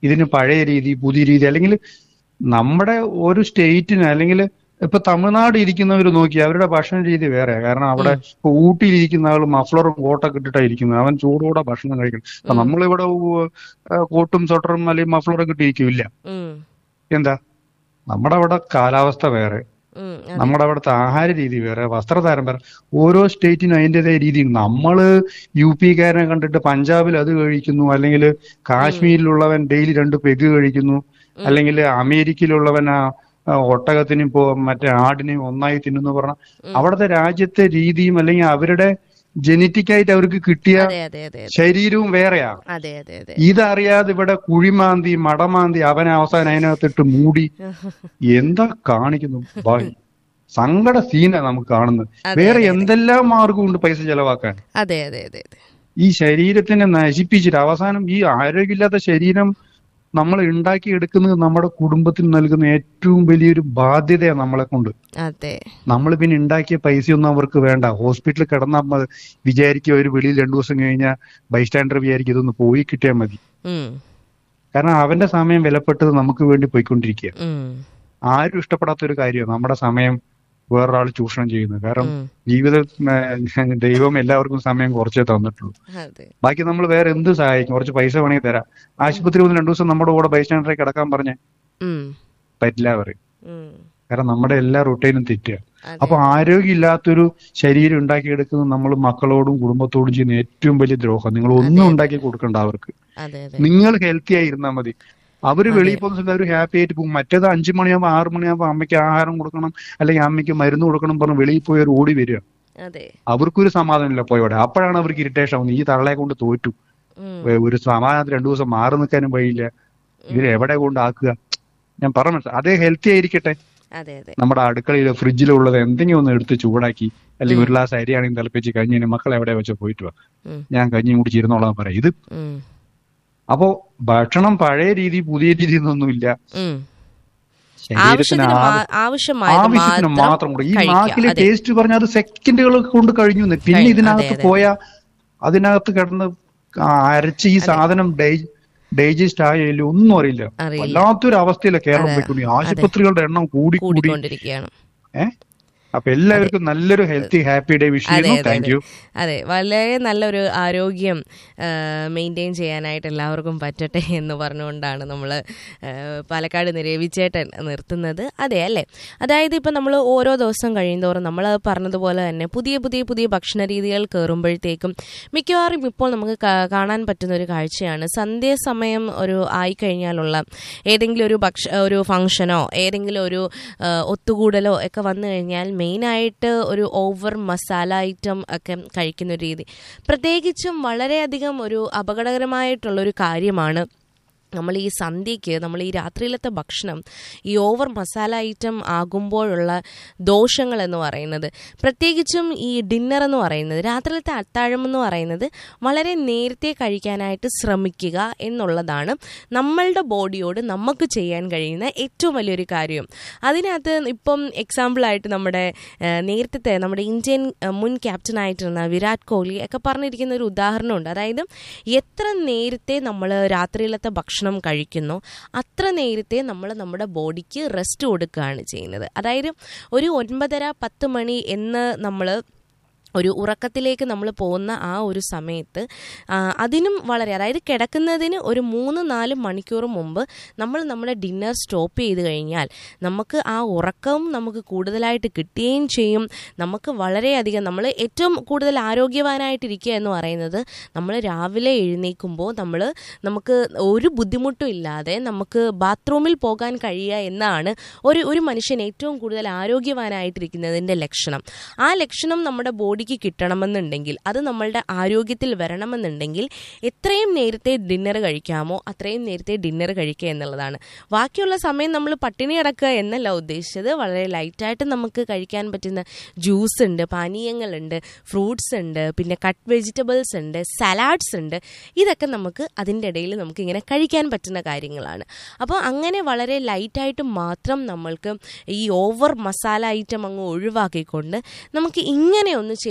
ഇതിന് പഴയ രീതി പുതിയ രീതി അല്ലെങ്കിൽ നമ്മുടെ ഒരു സ്റ്റേറ്റിന് അല്ലെങ്കിൽ ഇപ്പൊ തമിഴ്നാട് ഇരിക്കുന്നവർ നോക്കി അവരുടെ ഭക്ഷണ രീതി വേറെ കാരണം അവിടെ ഇപ്പൊ ഊട്ടിയിലിരിക്കുന്ന ആൾ മഫ്ലറും കോട്ടൊക്കെ ഇട്ടിട്ടാ ഇരിക്കുന്നത് അവൻ ചൂടോടെ ഭക്ഷണം കഴിക്കണം അപ്പൊ നമ്മളിവിടെ ഊ- ആ, കോട്ടും സ്വട്ടറും അല്ലെങ്കിൽ മഫ്ലറൊക്കെ ഇട്ടിരിക്കില്ല ഉം, എന്താ നമ്മുടെ അവിടെ കാലാവസ്ഥ വേറെ ഉം, അതെ. നമ്മുടെ അവിടുത്തെ ആഹാര രീതി വേറെ വസ്ത്രധാരം വേറെ ഓരോ സ്റ്റേറ്റിനും അതിൻ്റെതായ രീതിയുണ്ട് നമ്മള് യു പിക്കാരനെ കണ്ടിട്ട് പഞ്ചാബിൽ അത് കഴിക്കുന്നു അല്ലെങ്കിൽ കാശ്മീരിലുള്ളവൻ ഡെയിലി രണ്ട് പെഗ് കഴിക്കുന്നു അല്ലെങ്കിൽ അമേരിക്കയിലുള്ളവൻ ആ ആ ഒട്ടകത്തിനും പോ മറ്റേ ആടിനെയും ഒന്നായി തിന്നുന്നു പറഞ്ഞ അവിടുത്തെ രാജ്യത്തെ രീതിയും അല്ലെങ്കിൽ അവരുടെ ജനറ്റിക് ആയിട്ട് അവർക്ക് കിട്ടിയ അതെ അതെ അതെ അതെ ശരീരവും വേറെയാ അതെ അതെ അതെ ഇതറിയാതെ ഇവിടെ കുഴിമാന്തി മടമാന്തി അവനെ അവസാനം അതിനകത്തിട്ട് മൂടി എന്താ കാണിക്കുന്നു ബായ് സങ്കട സീനാ നമുക്ക് കാണുന്നത് അതെ, വേറെ അതെ, അതെ. എന്തെല്ലാം മാർഗമുണ്ട് പൈസ ചെലവാക്കാൻ അതെ അതെ അതെ അതെ ഈ ശരീരത്തിനെ നശിപ്പിച്ചിട്ട് അവസാനം ഈ ആരോഗ്യമില്ലാത്ത ശരീരം നമ്മൾ ഉണ്ടാക്കി എടുക്കുന്നത് നമ്മുടെ കുടുംബത്തിന് നൽകുന്ന ഏറ്റവും വലിയൊരു ബാധ്യതയാണ് നമ്മളെ കൊണ്ട് അതെ നമ്മൾ പിന്നെ ഉണ്ടാക്കിയ പൈസയൊന്നും അവർക്ക് വേണ്ട ഹോസ്പിറ്റലിൽ കിടന്നാൽ മതി വിചാരിക്കും ഒരു വെളിയിൽ രണ്ടു ദിവസം കഴിഞ്ഞാൽ ബൈസ്റ്റാൻഡർ വിചാരിക്കും ഇതൊന്ന് പോയി കിട്ടിയാൽ മതി ഉം, കാരണം അവന്റെ സമയം വിലപ്പെട്ടത് നമുക്ക് വേണ്ടി പോയിക്കൊണ്ടിരിക്കുക ഉം, ആരും ഇഷ്ടപ്പെടാത്ത ഒരു കാര്യമാണ് നമ്മുടെ സമയം വേറൊരാൾ ചൂഷണം ചെയ്യുന്നത് കാരണം ഉം. ജീവിത ദൈവം എല്ലാവർക്കും സമയം കുറച്ചേ തന്നിട്ടുള്ളൂ അതെ ബാക്കി നമ്മൾ വേറെ എന്ത് സഹായിക്കും കുറച്ച് പൈസ വേണമെങ്കിൽ തരാം ആശുപത്രി ഒന്ന് രണ്ടു ദിവസം നമ്മുടെ കൂടെ ബൈസ്റ്റാൻഡറെ കിടക്കാൻ പറഞ്ഞ ഉം, പറ്റില്ല പറയും ഉം. കാരണം നമ്മുടെ എല്ലാ റൂട്ടീനും തെറ്റുക അതെ. അപ്പൊ ആരോഗ്യമില്ലാത്തൊരു ശരീരം ഉണ്ടാക്കിയെടുക്കുന്നത് നമ്മൾ മക്കളോടും കുടുംബത്തോടും ചെയ്യുന്ന ഏറ്റവും വലിയ ദ്രോഹം നിങ്ങൾ ഒന്നും ഉണ്ടാക്കി കൊടുക്കണ്ട അവർക്ക് അതെ അതെ നിങ്ങൾ ഹെൽത്തി ആയിരുന്നാൽ മതി അവര് വെളിയിൽ പോകുന്ന സമയത്ത് അവർ ഹാപ്പി ആയിട്ട് പോകും മറ്റേത് അഞ്ചു മണിയാകുമ്പോൾ ആറു മണിയാകുമ്പോൾ അമ്മയ്ക്ക് ആഹാരം കൊടുക്കണം അല്ലെങ്കിൽ അമ്മയ്ക്ക് മരുന്ന് കൊടുക്കണം പറഞ്ഞ് വെളിയിൽ പോയി അവർ ഓടി വരിക അതെ അവർക്കൊരു സമാധാനമില്ല പോയോടെ അപ്പോഴാണ് അവർക്ക് ഇറിറ്റേഷൻ ആവുന്നത് ഈ തള്ളയെ കൊണ്ട് തോറ്റു ഉം, ഏ, ഒരു സമാധാനത്തിൽ രണ്ടു ദിവസം മാറി നിൽക്കാനും വഴിയില്ല ഇവര് എവിടെ കൊണ്ടാക്കുക ഞാൻ പറഞ്ഞു അതേ ഹെൽത്തി ആയിരിക്കട്ടെ അതെ അതെ നമ്മുടെ അടുക്കളയിലോ ഫ്രിഡ്ജിലോ ഉള്ളത് എന്തെങ്കിലും ഒന്ന് എടുത്ത് ചൂടാക്കി അല്ലെങ്കിൽ ഒരു ഗ്ലാസ് അരിയാണെങ്കിൽ തിളപ്പിച്ച് കഞ്ഞിന് മക്കൾ എവിടെ വെച്ചോ പോയിട്ട് വാ ഉം, ഞാൻ കഞ്ഞി കുടിച്ചിരുന്നോളാം പറയാം ഇത് ഉം, അപ്പോ ഭക്ഷണം പഴയ രീതി പുതിയ രീതി എന്നൊന്നുമില്ല ഉം. ശരീരത്തിന് ആവശ്യത്തിന് ആ- മാ- ആവശ്യമായത് ആവശ്യത്തിന് മാത്രം മാത്രം കൂടെ ഈ കഴിക്കുക. നാക്കിലെ അതെ. ടേസ്റ്റ് പറഞ്ഞാൽ അത് സെക്കൻഡുകൾ കൊണ്ട് കഴിഞ്ഞു എന്ന്. പിന്നെ കഴിഞ്ഞു. ഇതിനകത്ത് അതെ, അതെ, പോയ അതിനകത്ത് കിടന്ന് ആ അരച്ച് ഈ സാധനം ഡൈജസ്റ്റ് ആയാലും ഒന്നും അറിയില്ല അറിയില്ല. വല്ലാത്തൊരു അവസ്ഥയില കേരളം അതെ. പോയിക്കൊണ്ട് ആശുപത്രികളുടെ എണ്ണം കൂടി കൂടി കൂടിക്കൊണ്ടിരിക്കുകയാണ് ഏഹ് അപ്പൊ എല്ലാവർക്കും നല്ലൊരു ഹെൽത്തി ഹാപ്പി ഡേ വിഷ് അതെ ചെയ്യുന്നു അതെ താങ്ക് അതെ യു അതെ വളരെ നല്ലൊരു ആരോഗ്യം മെയിൻറ്റെയിൻ ചെയ്യാനായിട്ട് എല്ലാവർക്കും പറ്റട്ടെ എന്ന് പറഞ്ഞുകൊണ്ടാണ് നമ്മൾ പാലക്കാട് നിരവിച്ചേട്ടൻ നിർത്തുന്നത് അതെ അല്ലേ അതായത് ഇപ്പം നമ്മൾ ഓരോ ദിവസം കഴിയുന്തോറും നമ്മൾ പറഞ്ഞതുപോലെ തന്നെ പുതിയ പുതിയ പുതിയ ഭക്ഷണ രീതികൾ കയറുമ്പോഴത്തേക്കും മിക്കവാറും ഇപ്പോൾ നമുക്ക് കാ- കാണാൻ പറ്റുന്ന ഒരു കാഴ്ചയാണ് സന്ധ്യാസമയം ഒരു ആയിക്കഴിഞ്ഞാലുള്ള ഏതെങ്കിലും ഒരു ഭക്ഷ ഒരു ഫംഗ്ഷനോ ഏതെങ്കിലും ഒരു ആ, ഒത്തുകൂടലോ ഒക്കെ വന്നു കഴിഞ്ഞാൽ മെയിനായിട്ട് ഒരു ഓവർ മസാല ഐറ്റം ഒക്കെ കഴിക്കുന്ന ഒരു രീതി പ്രത്യേകിച്ചും വളരെയധികം ഒരു അപകടകരമായിട്ടുള്ളൊരു കാര്യമാണ് നമ്മൾ ഈ സന്ധ്യയ്ക്ക് നമ്മൾ ഈ രാത്രിയിലത്തെ ഭക്ഷണം ഈ ഓവർ മസാല ഐറ്റം ആകുമ്പോഴുള്ള ദോഷങ്ങൾ എന്ന് പറയുന്നത് പ്രത്യേകിച്ചും ഈ ഡിന്നർ എന്ന് പറയുന്നത് രാത്രിയിലത്തെ അത്താഴം എന്ന് പറയുന്നത് വളരെ നേരത്തെ കഴിക്കാനായിട്ട് ശ്രമിക്കുക എന്നുള്ളതാണ് നമ്മളുടെ ബോഡിയോട് നമുക്ക് ചെയ്യാൻ കഴിയുന്ന ഏറ്റവും വലിയൊരു കാര്യം അതിനകത്ത് ഇപ്പം എക്സാമ്പിളായിട്ട് നമ്മുടെ ആ, നേരത്തെ നമ്മുടെ ഇന്ത്യൻ ആ, മുൻ ക്യാപ്റ്റനായിട്ടിരുന്ന വിരാട് കോഹ്ലി ഒക്കെ പറഞ്ഞിരിക്കുന്ന ഒരു ഉദാഹരണമുണ്ട് അതായത് എത്ര നേരത്തെ നമ്മൾ രാത്രിയിലത്തെ ഭക്ഷണം കഴിക്കുന്നു അത്ര നേരത്തെ നമ്മൾ നമ്മുടെ ബോഡിക്ക് റെസ്റ്റ് കൊടുക്കുകയാണ് ചെയ്യുന്നത് അതായത് ഒരു ഒൻപതര പത്ത് മണി എന്ന് നമ്മൾ ഒരു ഉറക്കത്തിലേക്ക് നമ്മൾ പോകുന്ന ആ ഒരു സമയത്ത് ആ, അതിനും വളരെ അതായത് കിടക്കുന്നതിന് ഒരു മൂന്ന് നാല് മണിക്കൂർ മുമ്പ് നമ്മൾ നമ്മുടെ ഡിന്നർ സ്റ്റോപ്പ് ചെയ്ത് കഴിഞ്ഞാൽ നമുക്ക് ആ ഉറക്കം നമുക്ക് കൂടുതലായിട്ട് കിട്ടുകയും ചെയ്യും നമുക്ക് വളരെയധികം നമ്മൾ ഏറ്റവും കൂടുതൽ ആരോഗ്യവാനായിട്ടിരിക്കുക എന്ന് പറയുന്നത് നമ്മൾ രാവിലെ എഴുന്നേൽക്കുമ്പോൾ നമ്മൾ നമുക്ക് ഒരു ബുദ്ധിമുട്ടും ഇല്ലാതെ നമുക്ക് ബാത്റൂമിൽ പോകാൻ കഴിയുക എന്നാണ് ഒരു ഒരു മനുഷ്യൻ ഏറ്റവും കൂടുതൽ ആരോഗ്യവാനായിട്ടിരിക്കുന്നതിൻ്റെ ലക്ഷണം ആ ലക്ഷണം നമ്മുടെ ബോഡിക്ക് കിട്ടണമെന്നുണ്ടെങ്കിൽ അത് നമ്മളുടെ ആരോഗ്യത്തിൽ വരണമെന്നുണ്ടെങ്കിൽ എത്രയും നേരത്തെ ഡിന്നർ കഴിക്കാമോ അത്രയും നേരത്തെ ഡിന്നർ കഴിക്കുക എന്നുള്ളതാണ് ബാക്കിയുള്ള സമയം നമ്മൾ പട്ടിണി കിടക്കുക എന്നല്ല ഉദ്ദേശിച്ചത് വളരെ ലൈറ്റായിട്ട് നമുക്ക് കഴിക്കാൻ പറ്റുന്ന ജ്യൂസ് ഉണ്ട് പാനീയങ്ങളുണ്ട് ഫ്രൂട്ട്സ് ഉണ്ട് പിന്നെ കട്ട് വെജിറ്റബിൾസ് ഉണ്ട് സലാഡ്സ് ഉണ്ട് ഇതൊക്കെ നമുക്ക് അതിൻ്റെ ഇടയിൽ നമുക്ക് ഇങ്ങനെ കഴിക്കാൻ പറ്റുന്ന കാര്യങ്ങളാണ് അപ്പോൾ അങ്ങനെ വളരെ ലൈറ്റായിട്ട് മാത്രം നമ്മൾക്ക് ഈ ഓവർ മസാല ഐറ്റം അങ്ങ് ഒഴിവാക്കിക്കൊണ്ട് നമുക്ക് ഇങ്ങനെ ഒന്ന് ചെയ്ത്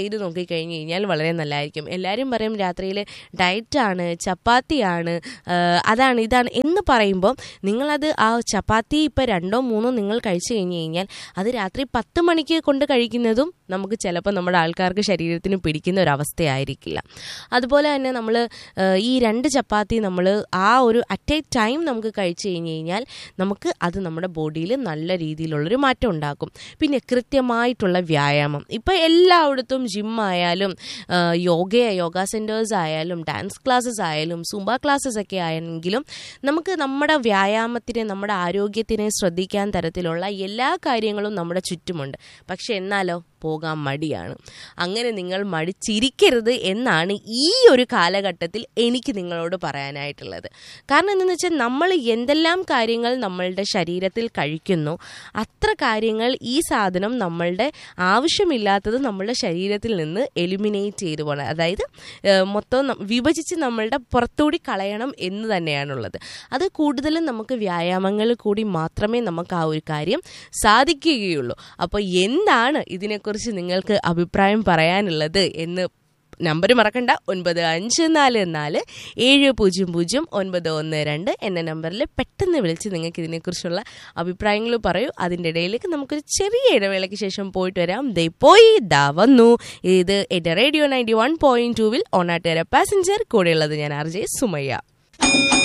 ചെയ്ത് നോക്കിക്കഴിഞ്ഞ് കഴിഞ്ഞാൽ വളരെ നല്ലതായിരിക്കും എല്ലാവരും പറയും രാത്രിയിൽ ഡയറ്റാണ് ചപ്പാത്തിയാണ് ആ, അതാണ് ഇതാണ് എന്ന് പറയുമ്പോൾ നിങ്ങളത് ആ ചപ്പാത്തി ഇപ്പോൾ രണ്ടോ മൂന്നോ നിങ്ങൾ കഴിച്ചു കഴിഞ്ഞ് കഴിഞ്ഞാൽ അത് രാത്രി പത്ത് മണിക്ക് കൊണ്ട് കഴിക്കുന്നതും നമുക്ക് ചിലപ്പോൾ നമ്മുടെ ആൾക്കാർക്ക് ശരീരത്തിന് പിടിക്കുന്ന ഒരു അവസ്ഥയായിരിക്കില്ല അതുപോലെ തന്നെ നമ്മൾ ഈ രണ്ട് ചപ്പാത്തി നമ്മൾ ആ ഒരു അറ്റ് എ ടൈം നമുക്ക് കഴിച്ചു കഴിഞ്ഞ് കഴിഞ്ഞാൽ നമുക്ക് അത് നമ്മുടെ ബോഡിയിൽ നല്ല രീതിയിലുള്ളൊരു മാറ്റം ഉണ്ടാക്കും പിന്നെ കൃത്യമായിട്ടുള്ള വ്യായാമം ഇപ്പോൾ എല്ലായിടത്തും ജിം ആയാലും ആ, യോഗ യോഗ സെൻറ്റേഴ്സ് ആയാലും ഡാൻസ് ക്ലാസ്സസ് ആയാലും സുംബ ക്ലാസ്സസ് ഒക്കെ ആയെങ്കിലും നമുക്ക് നമ്മുടെ വ്യായാമത്തിനെ നമ്മുടെ ആരോഗ്യത്തിനെ ശ്രദ്ധിക്കാൻ തരത്തിലുള്ള എല്ലാ കാര്യങ്ങളും നമ്മുടെ ചുറ്റുമുണ്ട് പക്ഷെ എന്നാലോ പോകാൻ മടിയാണ് അങ്ങനെ നിങ്ങൾ മടിച്ചിരിക്കരുത് എന്നാണ് ഈ ഒരു കാലഘട്ടത്തിൽ എനിക്ക് നിങ്ങളോട് പറയാനായിട്ടുള്ളത് കാരണം എന്തെന്ന് വെച്ചാൽ നമ്മൾ എന്തെല്ലാം കാര്യങ്ങൾ നമ്മളുടെ ശരീരത്തിൽ കഴിക്കുന്നു അത്ര കാര്യങ്ങൾ ഈ സാധനം നമ്മളുടെ ആവശ്യമില്ലാത്തത് നമ്മളുടെ ശരീരത്തിൽ നിന്ന് എലിമിനേറ്റ് ചെയ്തു പോകണം അതായത് ഏഹ്, മൊത്തം ന- വിഭജിച്ച് നമ്മളുടെ പുറത്തൂടി കളയണം എന്ന് തന്നെയാണുള്ളത് അത് കൂടുതലും നമുക്ക് വ്യായാമങ്ങൾ കൂടി മാത്രമേ നമുക്ക് ആ ഒരു കാര്യം സാധിക്കുകയുള്ളൂ അപ്പോൾ എന്താണ് ഇതിനെക്കുറിച്ച് നിങ്ങൾക്ക് അഭിപ്രായം പറയാനുള്ളത് എന്ന് നമ്പർ മറക്കണ്ട ഒൻപത് അഞ്ച് നാല് നാല് ഏഴ് പൂജ്യം പൂജ്യം ഒൻപത് ഒന്ന് രണ്ട് എന്ന നമ്പറിൽ പെട്ടെന്ന് വിളിച്ച് നിങ്ങൾക്ക് ഇതിനെക്കുറിച്ചുള്ള അഭിപ്രായങ്ങൾ പറയൂ അതിൻ്റെ ഇടയിലേക്ക് നമുക്കൊരു ചെറിയ ഇടവേളയ്ക്ക് ശേഷം പോയിട്ട് വരാം ദേ പോയി ദാ വന്നു ഇത് എൻ്റെ റേഡിയോ നയൻറ്റി വൺ പോയിന്റ് ടൂവിൽ ഓണാട്ടുകാര പാസഞ്ചർ കൂടെയുള്ളത് ഞാൻ ആർ ജെ സുമയ്യ